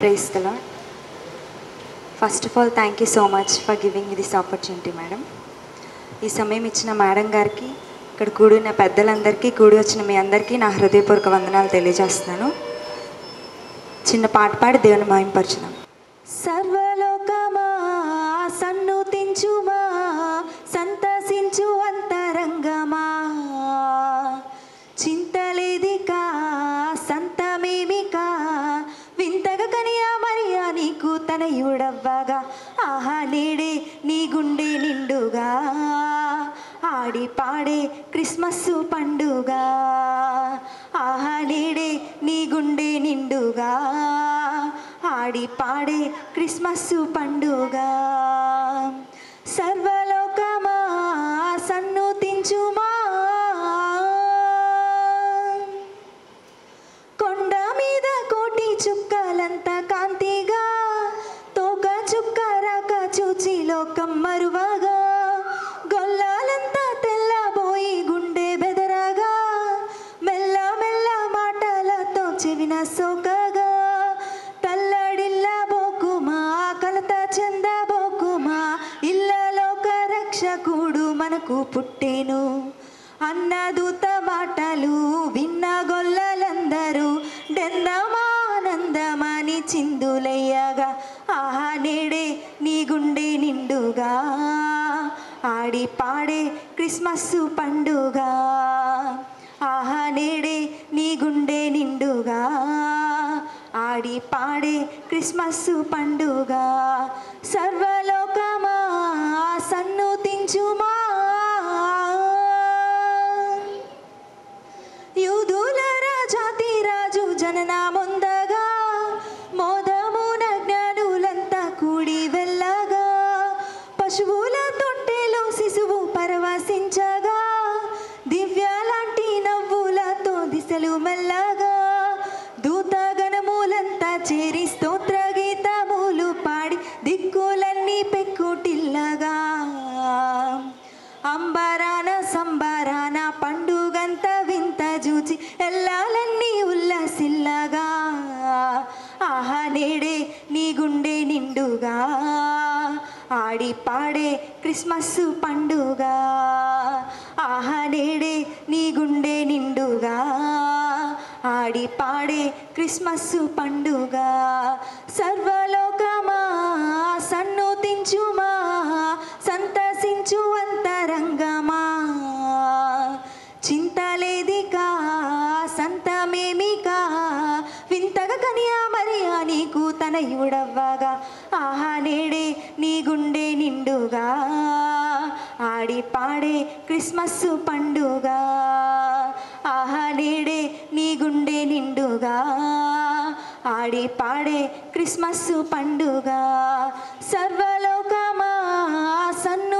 price the Lord first of all thank you so much for giving me this opportunity madam ఈ సమయం ఇచ్చిన madam గారికి ఇక్కడ కూడిన పెద్దలందరికీ కూడి వచ్చిన మీ అందరికీ నా హృదయపూర్వక వందనాలు తెలియజేస్తున్నాను చిన్న పాట పాడి దేవుని మహింపరచుదాం సర్వలోకమా సన్నుతించుమా సంతసించు అంతరంగమా చింతలేదికా సంతమేమికా వింతగా కనియా మరియా నీకు తనయుడవ్వగా ఆహా నేడే నీ గుండె నిండుగా ఆడి పాడే క్రిస్మస్ పండుగ ఆహా నేడే నీ గుండె నిండుగా ఆడి పాడే క్రిస్మస్ పండుగ సర్వలోకమా సన్నుతించుమా కొండ మీద కోటి చుక్కలంత కాంతిగా తోక చుక్క రాక చూచి లోకం మరువగా గొల్లాలంతా తెల్లబోయి గుండె బెదరగా మెల్ల మెల్ల మాటలతో చెవిన సోకగా తల్లడిల్ల బోకుమా కలత చెంద బోకుమా ఇళ్ళలోక రక్షకుడు మనకు పుట్టేను అన్నదూత మాటలు విన్న గొల్లలందరూ డెందమానందమని చిందులయ్యగా ఆహా నేడే నీ గుండె నిండుగా ఆడి పాడే క్రిస్మస్ పండుగ ఆహా నేడే నీ గుండె నిండుగా ఆడి పాడే క్రిస్మస్ పండుగ సర్వలోకమా సన్నుతించుమా యూదుల రాజాతి రాజు జనన ముందగా మోదమున జ్ఞానులంతా కూడి వెళ్ళగా పశువుల తొట్టెలో శిశువు పరవశించగా దివ్యాలాంటి నవ్వులతో దిశలు మెల్లగా దూతగణములంతా చేరి స్తోత్ర గీతములు పాడి దిక్కులన్నీ పెక్కుటిల్లగా అంబరాన సంబరాన పండుగంత వింత జూచి ఎల్లాలన్నీ ఉల్లసిల్లగా ఆహా నేడే నీ గుండె నిండుగా ఆడి పాడే క్రిస్మస్ పండుగ ఆహా నేడే నీ గుండె నిండుగా ఆడి పాడే క్రిస్మస్ పండుగ సర్వలోకమా సన్నుతించుమా సంతసించు అంతరంగమా చింతలేదికా సంతమేమికా వింతగా కనియా మరియా నీకు తనయుడవ్వగా ఆహా నేడే నీ గుండె నిండుగా ఆడి పాడే క్రిస్మస్ పండుగ ఆహా నేడే నీ గుండె నిండుగా ఆడి పాడే క్రిస్మస్ పండుగ సర్వలోకమా సన్న